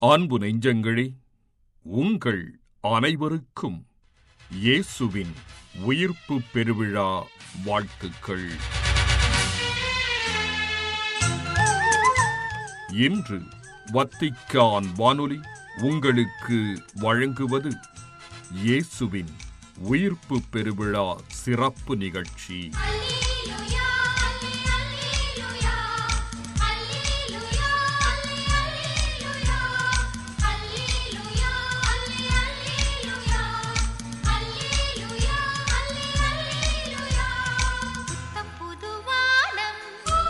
அன்பு நெஞ்சங்களே உங்கள் அனைவருக்கும் இயேசுவின் உயிர்ப்பு பெருவிழா வாழ்த்துக்கள் இன்று வத்திக்கான் வானொலி உங்களுக்கு வழங்குவது இயேசுவின் உயிர்ப்பு பெருவிழா சிறப்பு நிகழ்ச்சி அல்லேலூயா அல்லேலூயா அல்லேலூயா அல்லேலூயா அல்லேலூயா அல்லேலூயா அல்லேலூயா அல்லேலூயா புத்தம் புது வானம்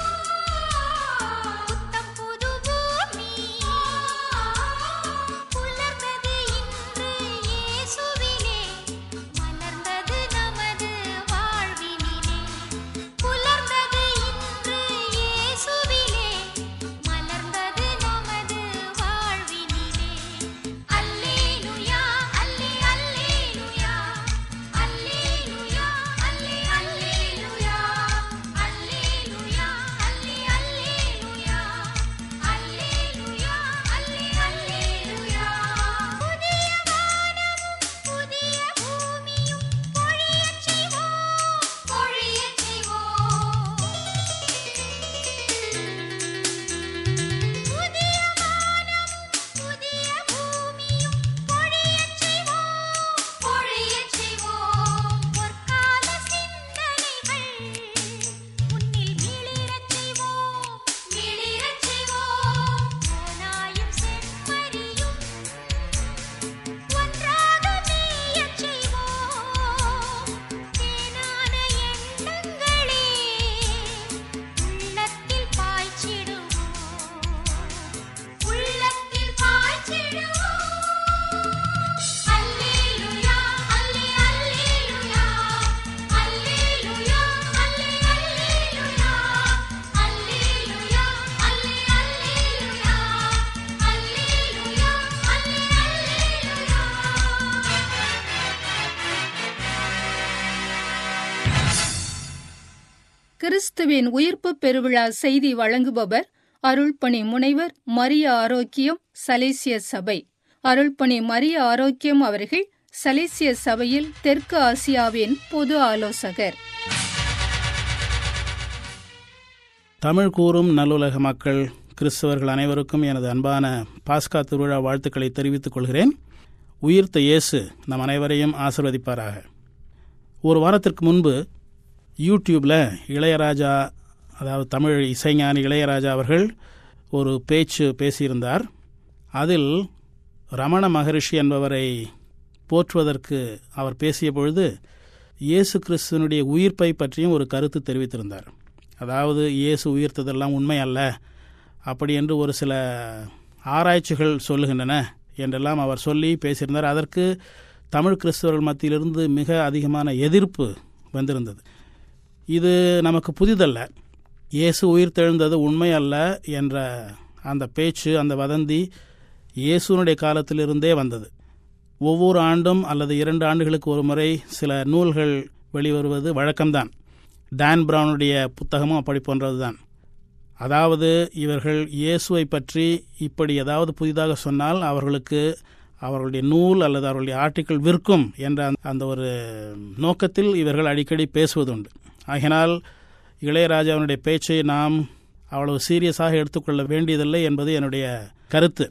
புத்தம் புது பூமி புலர்ந்தது இன்று இயேசுவிலே மலர்ந்தது நமது வாழ்வினிலே புலர்ந்தது இன்று இயேசுவிலே மலர்ந்தது நமது வாழ்வினிலே அல்லேலூயா அல்லே அல்லேலூயா அல்லேலூயா அல்லே அல்லேலூயா அல்லேலூயா அல்லே அல்லேலூயா அல்லேலூயா அல்லே அல்லேலூயா புதிய வானமும் புதிய பூமியும் பொழியச் செய்வோம் பொழியச் செய்வோம் புதிய வானமும் புதிய பூமியும் பொழியச் செய்வோம் பொழியச் செய்வோம் பொற்கால சிந்தனைகள் உன்னில் மிளிரச் செய்வோம் மிளிரச் செய்வோம் ஓநாயும் செம்மறியும் ஒன்றாக மேயச் செய்வோம் தேனான எண்ணங்களே உள்ளத்தில் பாய்ச்சிடுவோம் உள்ளத்தில் பாய்ச்சிடுவோம் அல்லேலூயா அல்லே அல்லேலூயா அல்லேலூயா அல்லே அல்லேலூயா அல்லேலூயா அல்லே அல்லேலூயா அல்லேலூயா அல்லே அல்லேலூயா கிறிஸ்துவின் உயிர்ப்பு பெருவிழா செய்தி வழங்குபவர் அருள்பணி முனைவர் மரிய ஆரோக்கியம் சலேசிய சபை அருள்பணி மரிய ஆரோக்கியம் அவர்கள் சலேசிய சபையில் தெற்கு ஆசியாவின் பொது ஆலோசகர் தமிழ் கூறும் நல்லுலக மக்கள் கிறிஸ்தவர்கள் அனைவருக்கும் எனது அன்பான பாஸ்கா திருவிழா வாழ்த்துக்களை தெரிவித்துக் கொள்கிறேன் உயிர்த்த இயேசு நம் அனைவரையும் ஆசிர்வதிப்பாராக ஒரு வாரத்திற்கு முன்பு யூடியூப்பில் இளையராஜா அதாவது தமிழ் இசைஞானி இளையராஜா அவர்கள் ஒரு பேச்சு பேசியிருந்தார் அதில் ரமண மகரிஷி என்பவரை போற்றுவதற்கு அவர் பேசிய பொழுது இயேசு கிறிஸ்துவனுடைய உயிர்ப்பை பற்றியும் ஒரு கருத்து தெரிவித்திருந்தார் அதாவது இயேசு உயிர்த்ததெல்லாம் உண்மை அல்ல அப்படி என்று ஒரு சில ஆராய்ச்சிகள் சொல்லுகின்றன என்றெல்லாம் அவர் சொல்லி பேசியிருந்தார் அதற்கு தமிழ் கிறிஸ்தவர்கள் மத்தியிலிருந்து மிக அதிகமான எதிர்ப்பு வந்திருந்தது இது நமக்கு புதிதல்ல இயேசு உயிர்த்தெழுந்தது உண்மை அல்ல என்ற அந்த பேச்சு அந்த வதந்தி இயேசுனுடைய காலத்திலிருந்தே வந்தது ஒவ்வொரு ஆண்டும் அல்லது இரண்டு ஆண்டுகளுக்கு ஒரு முறை சில நூல்கள் வெளிவருவது வழக்கம்தான் டான் பிரவுனுடைய புத்தகமும் அப்படி போன்றதுதான் அதாவது இவர்கள் இயேசுவை பற்றி இப்படி ஏதாவது புதிதாக சொன்னால் அவர்களுக்கு அவர்களுடைய நூல் அல்லது அவர்களுடைய ஆர்டிக்கிள் விற்கும் என்ற அந்த- அந்த ஒரு நோக்கத்தில் இவர்கள் அடிக்கடி பேசுவதுண்டு ஆகினால் இளையராஜாவினுடைய பேச்சை நாம் அவ்வளவு சீரியஸாக எடுத்துக்கொள்ள வேண்டியதில்லை என்பது என்னுடைய கருத்து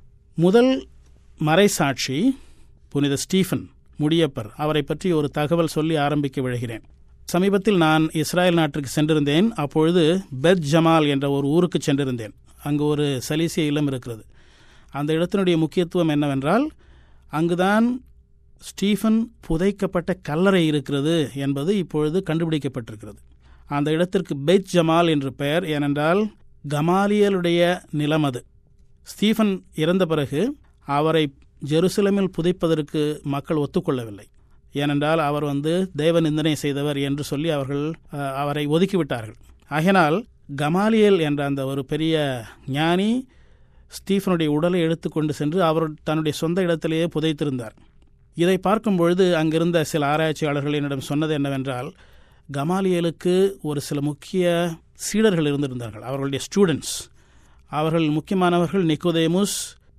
முதல் மறைசாட்சி புனித ஸ்டீஃபன் முடியப்பர் அவரை பற்றி ஒரு தகவல் சொல்லி ஆரம்பிக்க விழுகிறேன் சமீபத்தில் நான் இஸ்ராயல் நாட்டிற்கு சென்றிருந்தேன் அப்பொழுது பெத் ஜமால் என்ற ஒரு ஊருக்கு சென்றிருந்தேன் அங்கு ஒரு சலீசிய இல்லம் இருக்கிறது அந்த இடத்தினுடைய முக்கியத்துவம் என்னவென்றால் அங்குதான் ஸ்டீஃபன் புதைக்கப்பட்ட கல்லறை இருக்கிறது என்பது இப்பொழுது கண்டுபிடிக்கப்பட்டிருக்கிறது அந்த இடத்திற்கு பெத் ஜமால் என்று பெயர் ஏனென்றால் கமாலியலுடைய நிலம் அது ஸ்டீஃபன் இறந்த பிறகு அவரை ஜெருசலேமில் புதைப்பதற்கு மக்கள் ஒத்துக்கொள்ளவில்லை ஏனென்றால் அவர் வந்து தேவ நிந்தனை செய்தவர் என்று சொல்லி அவர்கள் அஹ், அவரை ஒதுக்கிவிட்டார்கள் ஆகினால் கமாலியல் என்ற அந்த ஒரு பெரிய ஞானி ஸ்டீஃபனுடைய உடலை எடுத்துக்கொண்டு சென்று அவர் தன்னுடைய சொந்த இடத்திலேயே புதைத்திருந்தார் இதை பார்க்கும் பொழுது அங்கிருந்த சில ஆராய்ச்சியாளர்கள் என்னிடம் சொன்னது என்னவென்றால் கமாலியலுக்கு ஒரு சில முக்கிய சீடர்கள் இருந்திருந்தார்கள் அவர்களுடைய ஸ்டூடெண்ட்ஸ் அவர்கள் முக்கியமானவர்கள் நிக்கோதேமுஸ்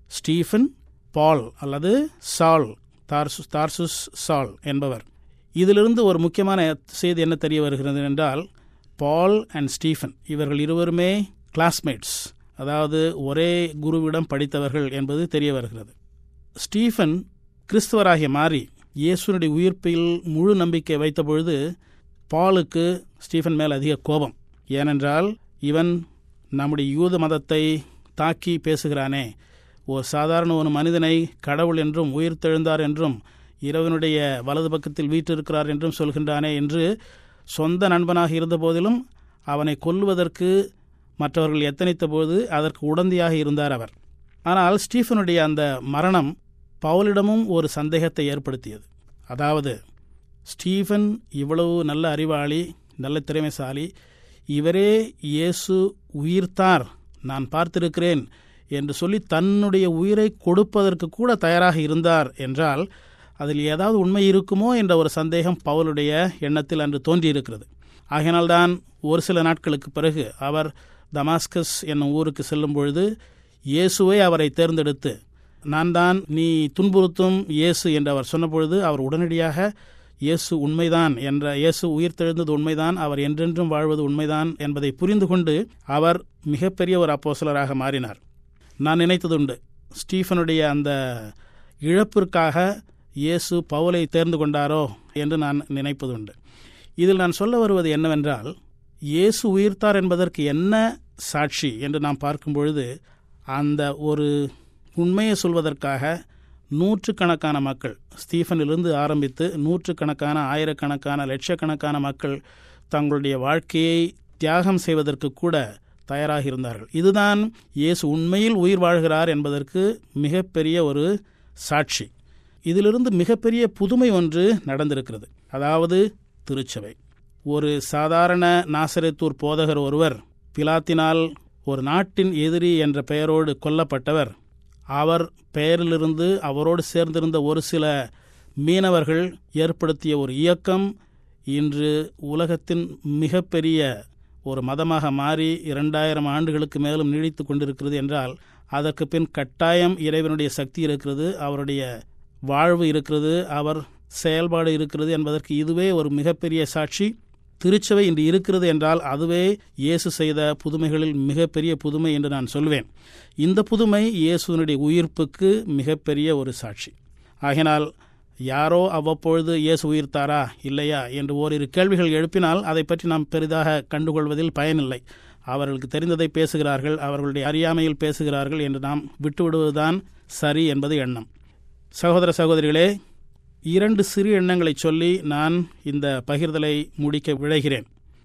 ஸ்டீஃபன் பால் அல்லது சால் தார்சு தார்சுஸ் சால் என்பவர் இதிலிருந்து ஒரு முக்கியமான செய்தி என்ன தெரிய வருகிறது என்றால் பால் அண்ட் ஸ்டீஃபன் இவர்கள் இருவருமே கிளாஸ்மேட்ஸ் அதாவது ஒரே குருவிடம் படித்தவர்கள் என்பது தெரிய வருகிறது ஸ்டீஃபன் கிறிஸ்துவராகிய மாறி இயேசுனுடைய உயிர்ப்பில் முழு நம்பிக்கை வைத்த பொழுது பாலுக்கு ஸ்டீஃபன் மேல் அதிக கோபம் ஏனென்றால் இவன் நம்முடைய யூத மதத்தை தாக்கி பேசுகிறானே ஒரு சாதாரண ஒரு மனிதனை கடவுள் என்றும் உயிர்த்தெழுந்தார் என்றும் இறைவனுடைய வலது பக்கத்தில் வீற்றிருக்கிறார் என்றும் சொல்கின்றானே என்று சொந்த நண்பனாக இருந்தபோதிலும் அவனை கொல்லுவதற்கு மற்றவர்கள் எத்தனித்த போது அதற்கு உடந்தையாக இருந்தார் அவர் ஆனால் ஸ்டீஃபனுடைய அந்த மரணம் பவுலிடமும் ஒரு சந்தேகத்தை ஏற்படுத்தியது அதாவது ஸ்டீஃபன் இவ்வளவு நல்ல அறிவாளி நல்ல திறமைசாலி இவரே இயேசு உயிர்த்தார் நான் பார்த்திருக்கிறேன் என்று சொல்லி தன்னுடைய உயிரை கொடுப்பதற்கு கூட தயாராக இருந்தார் என்றால் அதில் ஏதாவது உண்மை இருக்குமோ என்ற ஒரு சந்தேகம் பவுலுடைய எண்ணத்தில் அன்று தோன்றியிருக்கிறது ஆகையினால்தான் ஒரு சில நாட்களுக்கு பிறகு அவர் தமாஸ்கஸ் என்னும் ஊருக்கு செல்லும் பொழுது இயேசுவை அவரை தேர்ந்தெடுத்து நான் தான் நீ துன்புறுத்தும் இயேசு என்று அவர் சொன்னபொழுது அவர் உடனடியாக இயேசு உண்மைதான் என்ற இயேசு உயிர்த்தெழுந்தது உண்மைதான் அவர் என்றென்றும் வாழ்வது உண்மைதான் என்பதை புரிந்து கொண்டு அவர் மிகப்பெரிய ஒரு அப்போசலராக மாறினார் நான் நினைத்ததுண்டு ஸ்டீஃபனுடைய அந்த இழப்பிற்காக இயேசு பவுலை தேர்ந்து கொண்டாரோ என்று நான் நினைப்பதுண்டு இதில் நான் சொல்ல வருவது என்னவென்றால் இயேசு உயிர்த்தார் என்பதற்கு என்ன சாட்சி என்று நாம் பார்க்கும் பொழுது அந்த ஒரு உண்மையை சொல்வதற்காக நூற்றுக்கணக்கான மக்கள் ஸ்டீஃபனிலிருந்து ஆரம்பித்து நூற்றுக்கணக்கான ஆயிரக்கணக்கான லட்சக்கணக்கான மக்கள் தங்களுடைய வாழ்க்கையை தியாகம் செய்வதற்கு கூட தயாராக இருந்தார்கள் இதுதான் இயேசு உண்மையில் உயிர் வாழ்கிறார் என்பதற்கு மிகப்பெரிய ஒரு சாட்சி இதிலிருந்து மிகப்பெரிய புதுமை ஒன்று நடந்திருக்கிறது அதாவது திருச்சபை ஒரு சாதாரண நாசரத்தூர் போதகர் ஒருவர் பிலாத்தினால் ஒரு நாட்டின் எதிரி என்ற பெயரோடு கொல்லப்பட்டவர் அவர் பெயரிலிருந்து அவரோடு சேர்ந்திருந்த ஒரு சில மீனவர்கள் ஏற்படுத்திய ஒரு இயக்கம் இன்று உலகத்தின் மிகப்பெரிய ஒரு மதமாக மாறி இரண்டாயிரம் ஆண்டுகளுக்கு மேலும் நீடித்து கொண்டிருக்கிறது என்றால் அதற்கு பின் கட்டாயம் இறைவனுடைய சக்தி இருக்கிறது அவருடைய வாழ்வு இருக்கிறது அவர் செயல்பாடு இருக்கிறது என்பதற்கு இதுவே ஒரு மிகப்பெரிய சாட்சி திருச்சபை இன்று இருக்கிறது என்றால் அதுவே இயேசு செய்த புதுமைகளில் மிகப்பெரிய புதுமை என்று நான் சொல்வேன் இந்த புதுமை இயேசுனுடைய உயிர்ப்புக்கு மிகப்பெரிய ஒரு சாட்சி ஆகினால் யாரோ அவ்வப்பொழுது இயேசு உயிர்த்தாரா இல்லையா என்று ஓரிரு கேள்விகள் எழுப்பினால் அதை பற்றி நாம் பெரிதாக கண்டுகொள்வதில் பயனில்லை அவர்களுக்கு தெரிந்ததை பேசுகிறார்கள் அவர்களுடைய அறியாமையில் பேசுகிறார்கள் என்று நாம் விட்டுவிடுவதுதான் சரி என்பது எண்ணம் சகோதர சகோதரிகளே இரண்டு சிறு எண்ணங்களை சொல்லி நான் இந்த பகிர்தலை முடிக்க விழைகிறேன்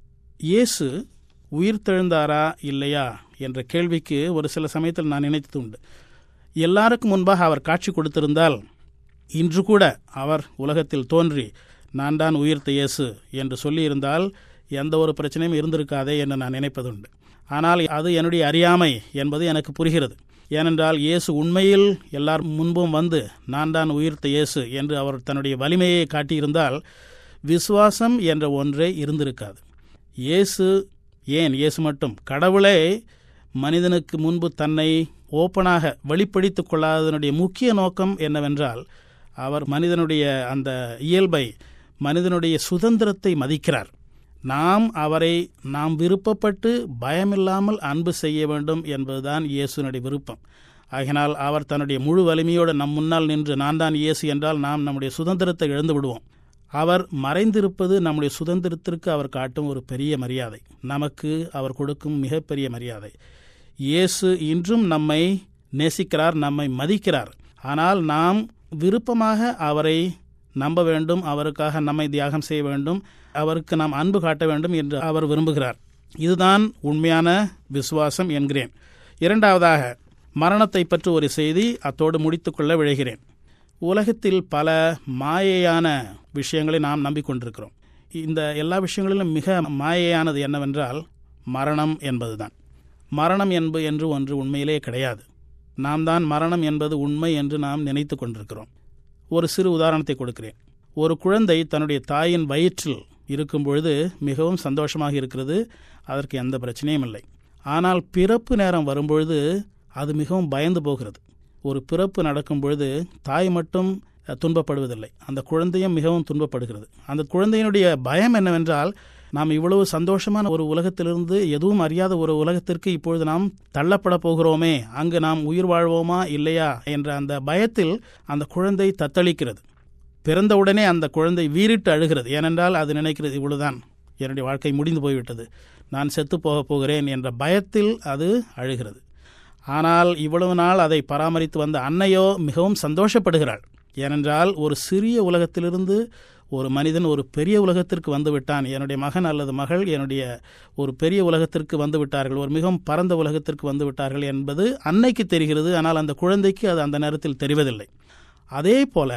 இயேசு உயிர்த்தெழுந்தாரா இல்லையா என்ற கேள்விக்கு ஒரு சில சமயத்தில் நான் நினைத்தது உண்டு எல்லாருக்கும் முன்பாக அவர் காட்சி கொடுத்திருந்தால் இன்று கூட அவர் உலகத்தில் தோன்றி நான் தான் உயிர்த்த இயேசு என்று சொல்லியிருந்தால் எந்த ஒரு பிரச்சனையும் இருந்திருக்காதே என்று நான் நினைப்பதுண்டு ஆனால் அது என்னுடைய அறியாமை என்பது எனக்கு புரிகிறது ஏனென்றால் இயேசு உண்மையில் எல்லார் முன்பும் வந்து நான் தான் உயிர்த்த இயேசு என்று அவர் தன்னுடைய வலிமையை காட்டியிருந்தால் விசுவாசம் என்ற ஒன்றே இருந்திருக்காது இயேசு ஏன் இயேசு மட்டும் கடவுளே மனிதனுக்கு முன்பு தன்னை ஓப்பனாக வெளிப்படுத்திக் கொள்ளாததனுடைய முக்கிய நோக்கம் என்னவென்றால் அவர் மனிதனுடைய அந்த இயல்பை மனிதனுடைய சுதந்திரத்தை மதிக்கிறார் நாம் அவரை நாம் விருப்பப்பட்டு பயமில்லாமல் அன்பு செய்ய வேண்டும் என்பதுதான் இயேசுனுடைய விருப்பம் ஆகினால் அவர் தன்னுடைய முழு வலிமையோடு நம் முன்னால் நின்று நான் தான் இயேசு என்றால் நாம் நம்முடைய சுதந்திரத்தை இழந்து விடுவோம் அவர் மறைந்திருப்பது நம்முடைய சுதந்திரத்திற்கு அவர் காட்டும் ஒரு பெரிய மரியாதை நமக்கு அவர் கொடுக்கும் மிகப்பெரிய மரியாதை இயேசு இன்றும் நம்மை நேசிக்கிறார் நம்மை மதிக்கிறார் ஆனால் நாம் விருப்பமாக அவரை நம்ப வேண்டும் அவருக்காக நம்மை தியாகம் செய்ய வேண்டும் அவருக்கு நாம் அன்பு காட்ட வேண்டும் என்று அவர் விரும்புகிறார் இதுதான் உண்மையான விசுவாசம் என்கிறேன் இரண்டாவதாக மரணத்தை பற்றி ஒரு செய்தி அத்தோடு முடித்துக்கொள்ள விழைகிறேன் உலகத்தில் பல மாயையான விஷயங்களை நாம் நம்பிக்கொண்டிருக்கிறோம் இந்த எல்லா விஷயங்களிலும் மிக மாயையானது என்னவென்றால் மரணம் என்பதுதான் மரணம் என்பது என்று ஒன்று உண்மையிலே கிடையாது நாம் தான் மரணம் என்பது உண்மை என்று நாம் நினைத்து கொண்டிருக்கிறோம் ஒரு சிறு உதாரணத்தை கொடுக்கிறேன் ஒரு குழந்தை தன்னுடைய தாயின் வயிற்றில் இருக்கும் பொழுது மிகவும் சந்தோஷமாக இருக்கிறது அதற்கு எந்த பிரச்சனையும் இல்லை ஆனால் பிறப்பு நேரம் வரும்பொழுது அது மிகவும் பயந்து போகிறது ஒரு பிறப்பு நடக்கும் பொழுது தாய் மட்டும் அஹ், துன்பப்படுவதில்லை அந்த குழந்தையும் மிகவும் துன்பப்படுகிறது அந்த குழந்தையினுடைய பயம் என்னவென்றால் நாம் இவ்வளவு சந்தோஷமான ஒரு உலகத்திலிருந்து எதுவும் அறியாத ஒரு உலகத்திற்கு இப்பொழுது நாம் தள்ளப்பட போகிறோமே அங்கு நாம் உயிர் வாழ்வோமா இல்லையா என்ற அந்த பயத்தில் அந்த குழந்தை தத்தளிக்கிறது பிறந்தவுடனே அந்த குழந்தை வீறிட்டு அழுகிறது ஏனென்றால் அது நினைக்கிறது இவ்வளவுதான் என்னுடைய வாழ்க்கை முடிந்து போய்விட்டது நான் செத்து போகப் போகிறேன் என்ற பயத்தில் அது அழுகிறது ஆனால் இவ்வளவு நாள் அதை பராமரித்து வந்த அன்னையோ மிகவும் சந்தோஷப்படுகிறாள் ஏனென்றால் ஒரு சிறிய உலகத்திலிருந்து ஒரு மனிதன் ஒரு பெரிய உலகத்திற்கு வந்து விட்டான் என்னுடைய மகன் அல்லது மகள் என்னுடைய ஒரு பெரிய உலகத்திற்கு வந்து விட்டார்கள் ஒரு மிகவும் பரந்த உலகத்திற்கு வந்து விட்டார்கள் என்பது அன்னைக்கு தெரிகிறது ஆனால் அந்த குழந்தைக்கு அது அந்த நேரத்தில் தெரிவதில்லை அதே போல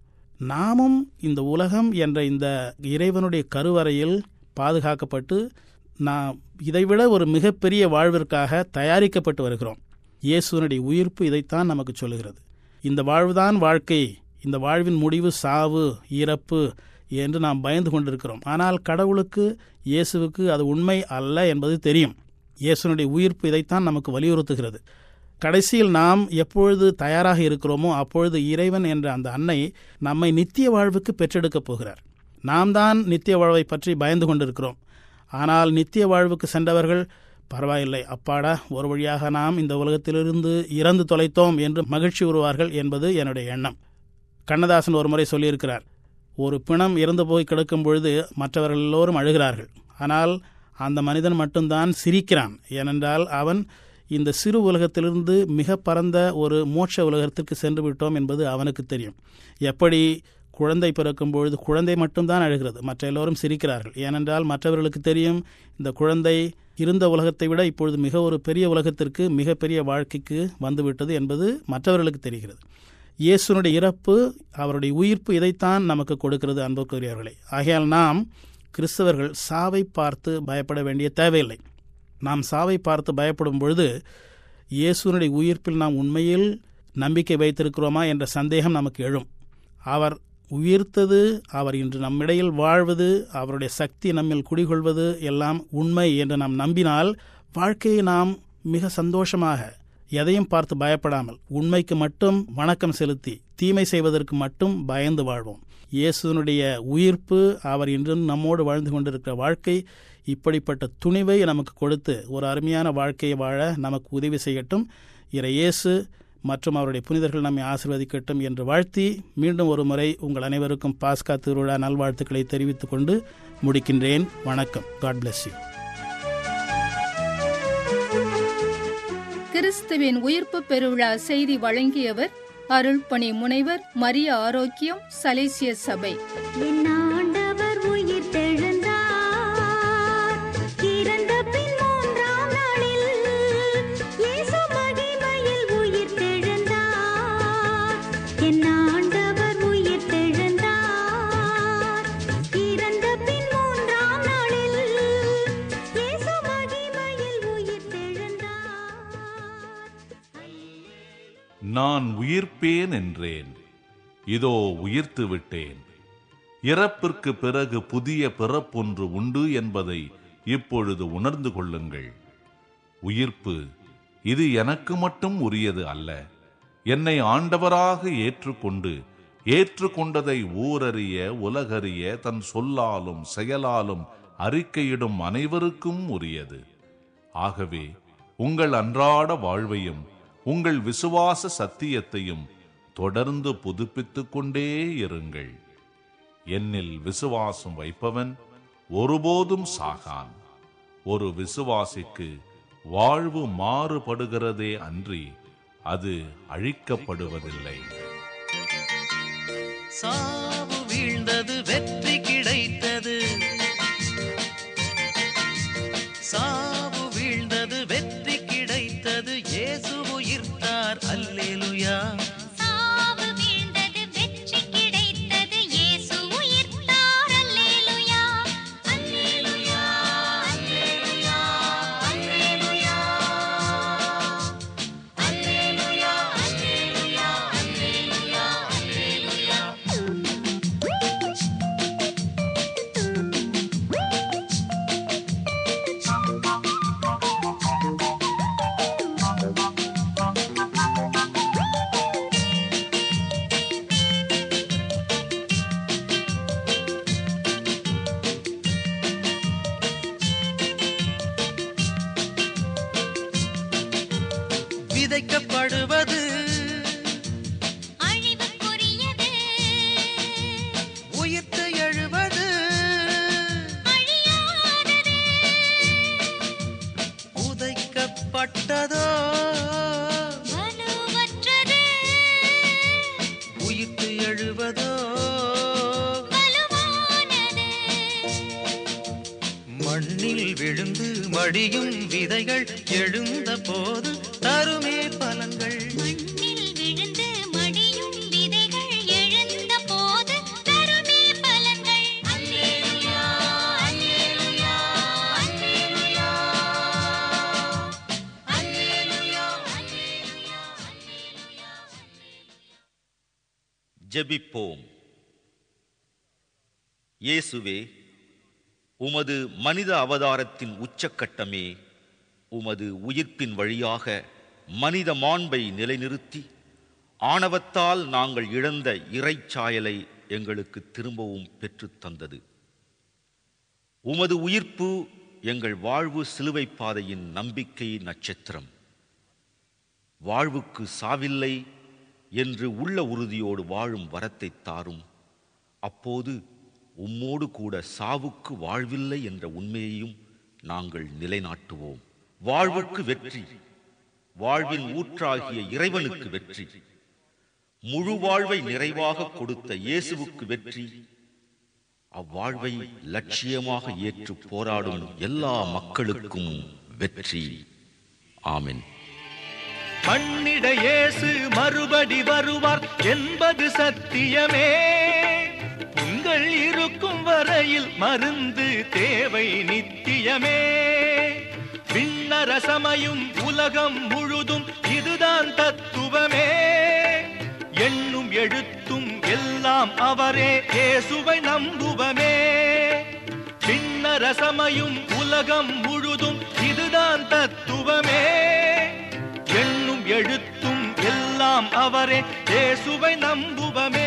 நாமும் இந்த உலகம் என்ற இந்த இறைவனுடைய கருவறையில் பாதுகாக்கப்பட்டு நாம் இதைவிட ஒரு மிகப்பெரிய வாழ்விற்காக தயாரிக்கப்பட்டு வருகிறோம் இயேசுவனுடைய உயிர்ப்பு இதைத்தான் நமக்கு சொல்லுகிறது இந்த வாழ்வுதான் வாழ்க்கை இந்த வாழ்வின் முடிவு சாவு இறப்பு என்று நாம் பயந்து கொண்டிருக்கிறோம் ஆனால் கடவுளுக்கு இயேசுவுக்கு அது உண்மை அல்ல என்பது தெரியும் இயேசுனுடைய உயிர்ப்பு இதைத்தான் நமக்கு வலியுறுத்துகிறது கடைசியில் நாம் எப்பொழுது தயாராக இருக்கிறோமோ அப்பொழுது இறைவன் என்ற அந்த அன்னை நம்மை நித்திய வாழ்வுக்கு பெற்றெடுக்கப் போகிறார் நாம் தான் நித்திய வாழ்வை பற்றி பயந்து கொண்டிருக்கிறோம் ஆனால் நித்திய வாழ்வுக்கு சென்றவர்கள் பரவாயில்லை அப்பாடா ஒரு வழியாக நாம் இந்த உலகத்திலிருந்து இறந்து தொலைத்தோம் என்று மகிழ்ச்சி உருவார்கள் என்பது என்னுடைய எண்ணம் கண்ணதாசன் ஒரு முறை சொல்லியிருக்கிறார் ஒரு பிணம் இறந்து போய் கிடக்கும் பொழுது மற்றவர்கள் எல்லோரும் அழுகிறார்கள் ஆனால் அந்த மனிதன் மட்டும்தான் சிரிக்கிறான் ஏனென்றால் அவன் இந்த சிறு உலகத்திலிருந்து மிக பரந்த ஒரு மோட்ச உலகத்திற்கு சென்று விட்டோம் என்பது அவனுக்கு தெரியும் எப்படி குழந்தை பிறக்கும் பொழுது குழந்தை மட்டும்தான் அழுகிறது மற்ற எல்லோரும் சிரிக்கிறார்கள் ஏனென்றால் மற்றவர்களுக்கு தெரியும் இந்த குழந்தை இருந்த உலகத்தை விட இப்பொழுது மிக ஒரு பெரிய உலகத்திற்கு மிகப்பெரிய வாழ்க்கைக்கு வந்துவிட்டது என்பது மற்றவர்களுக்கு தெரிகிறது இயேசுனுடைய இறப்பு அவருடைய உயிர்ப்பு இதைத்தான் நமக்கு கொடுக்கிறது அன்புக்குரியவர்களே ஆகையால் நாம் கிறிஸ்தவர்கள் சாவை பார்த்து பயப்பட வேண்டிய தேவையில்லை நாம் சாவை பார்த்து பயப்படும் பொழுது இயேசுனுடைய உயிர்ப்பில் நாம் உண்மையில் நம்பிக்கை வைத்திருக்கிறோமா என்ற சந்தேகம் நமக்கு எழும் அவர் உயிர்த்தது அவர் இன்று நம்மிடையில் வாழ்வது அவருடைய சக்தி நம்மில் குடிகொள்வது எல்லாம் உண்மை என்று நாம் நம்பினால் வாழ்க்கையை நாம் மிக சந்தோஷமாக எதையும் பார்த்து பயப்படாமல் உண்மைக்கு மட்டும் வணக்கம் செலுத்தி தீமை செய்வதற்கு மட்டும் பயந்து வாழ்வோம் இயேசுனுடைய உயிர்ப்பு அவர் இன்றும் நம்மோடு வாழ்ந்து கொண்டிருக்கிற வாழ்க்கை இப்படிப்பட்ட துணிவை நமக்கு கொடுத்து ஒரு அருமையான வாழ்க்கையை வாழ நமக்கு உதவி செய்யட்டும் இறை இயேசு மற்றும் அவருடைய புனிதர்கள் நம்மை ஆசிர்வதிக்கட்டும் என்று வாழ்த்தி மீண்டும் ஒரு முறை உங்கள் அனைவருக்கும் பாஸ்கா திருவிழா நல்வாழ்த்துக்களை தெரிவித்துக் கொண்டு முடிக்கின்றேன் வணக்கம் காட் பிளஸ் யூ கிறிஸ்துவின் உயிர்ப்பு பெருவிழா செய்தி வழங்கியவர் அருள்பணி முனைவர் மரிய ஆரோக்கியம் சலேசிய சபை என் ஆண்டவர் உயிர் தெழுந்தார் இறந்த பின் மூன்றாம் நாளில் இயேசு மகிமையில் உயிர் தெழுந்தார் என் ஆண்டவர் உயிர் தெழுந்தார் இறந்த பின் மூன்றாம் நாளில் இயேசு மகிமையில் உயிர் தெழுந்தார் நான் உயிர்ப்பேன் என்றேன் இதோ உயிர்த்து விட்டேன் இறப்பிற்கு பிறகு புதிய பிறப்பொன்று உண்டு என்பதை இப்பொழுது உணர்ந்து கொள்ளுங்கள் உயிர்ப்பு இது எனக்கு மட்டும் உரியது அல்ல என்னை ஆண்டவராக ஏற்றுக்கொண்டு ஏற்றுக்கொண்டதை ஊரறிய உலகறிய தன் சொல்லாலும் செயலாலும் அறிக்கையிடும் அனைவருக்கும் உரியது ஆகவே உங்கள் அன்றாட வாழ்வையும் உங்கள் விசுவாச சத்தியத்தையும் தொடர்ந்து புதுப்பித்துக் கொண்டே இருங்கள் என்னில் விசுவாசம் வைப்பவன் ஒருபோதும் சாகான் ஒரு விசுவாசிக்கு வாழ்வு மாறுபடுகிறதே அன்றி அது அழிக்கப்படுவதில்லை சாவு வீழ்ந்தது வெற்றி கிடைத்தது சாவு வீழ்ந்தது வெற்றி கிடைத்தது இயேசு உயிர்த்தார் அல்லேலுயா சாவு வீழ்ந்தது வெற்றி கிடைத்தது இயேசு உயிர்த்தார் அல்லேலூயா அல்லேலூயா அல்லேலூயா அல்லேலூயா அல்லேலூயா அல்லேலூயா அல்லேலூயா அல்லேலூயா தொட்டதோ வலுவற்றது உயிர்த்து எழுவதோ வலுவானது மண்ணில் விழுந்து மடியும் விதைகள் எழுந்த போது தருமே பலன்கள் மண்ணில் விழுந்து மடியும் விதைகள் எழுந்த போது தருமே பலன்கள் அல்லேலூயா அல்லேலூயா அல்லேலூயா அல்லேலூயா அல்லேலூயா ஜெபிப்போம் இயேசுவே உமது மனித அவதாரத்தின் உச்சக்கட்டமே உமது உயிர்ப்பின் வழியாக மனித மாண்பை நிலைநிறுத்தி ஆணவத்தால் நாங்கள் இழந்த இறைச்சாயலை எங்களுக்கு திரும்பவும் பெற்றுத் தந்தது உமது உயிர்ப்பு எங்கள் வாழ்வு சிலுவை பாதையின் நம்பிக்கை நட்சத்திரம் வாழ்வுக்கு சாவில்லை என்று உள்ள உறுதியோடு வாழும் வரத்தை தாரும் அப்போது உம்மோடு கூட சாவுக்கு வாழ்வில்லை என்ற உண்மையையும் நாங்கள் நிலைநாட்டுவோம் வாழ்வுக்கு வெற்றி வாழ்வின் ஊற்றாகிய இறைவனுக்கு வெற்றி முழு வாழ்வை நிறைவாக கொடுத்த இயேசுவுக்கு வெற்றி அவ்வாழ்வை லட்சியமாக ஏற்று போராடும் எல்லா மக்களுக்கும் வெற்றி ஆமென் மண்ணிட இயேசு மறுபடி வருவார் என்பது சத்தியமே உங்கள் இருக்கும் வரையில் மருந்து தேவை நித்தியமே விண்ணரசமையும் உலகம் முழுதும் இதுதான் தத்துவமே எண்ணும் எழுத்தும் எல்லாம் அவரே இயேசுவை நம்புவமே விண்ணரசமையும் உலகம் முழுதும் இதுதான் தத்துவமே எண்ணும் எழுத்தும் எல்லாம் அவரே இயேசுவை நம்புவமே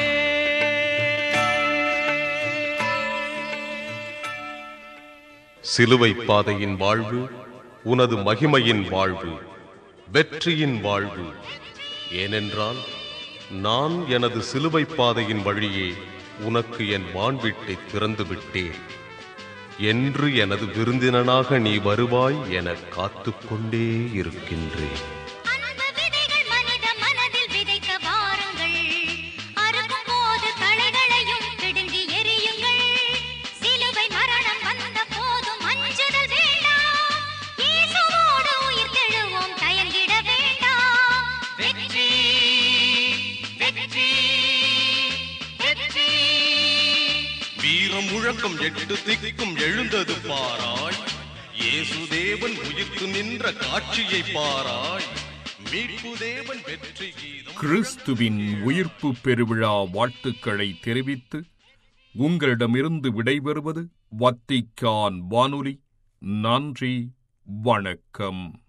சிலுவை பாதையின் வாழ்வு உனது மகிமையின் வாழ்வு வெற்றியின் வாழ்வு ஏனென்றால் நான் எனது சிலுவை பாதையின் வழியே உனக்கு என் வான்வீட்டை திறந்து விட்டேன் என்று எனது விருந்தினனாக நீ வருவாய் என காத்துக்கொண்டே இருக்கின்றேன் அன்பு விதைகள் மனித மனதில் விதைக்க வாருங்கள் அறுக்கும் போது களைகளையும் பிடுங்கி எறியுங்கள் சிலுவை மரணம் வந்த போதும் அஞ்சுதல் வேண்டாம் இயேசுவோடு உயிர் தெழுவோம் தயங்கிட வேண்டாம் வெற்றி வெற்றி வெற்றி வீரம் முழக்கம் எட்டு திக்கும் எழுந்தது பாராய் இயேசு தேவன் உயிர்த்து நின்ற காட்சியை பாராய் மீட்பு தேவன் வெற்றி கீதம் கிறிஸ்துவின் உயிர்ப்பு பெருவிழா வாழ்த்துக்களை தெரிவித்து உங்களிடமிருந்து விடைபெறுவது வத்திக்கான் வானொலி நன்றி வணக்கம்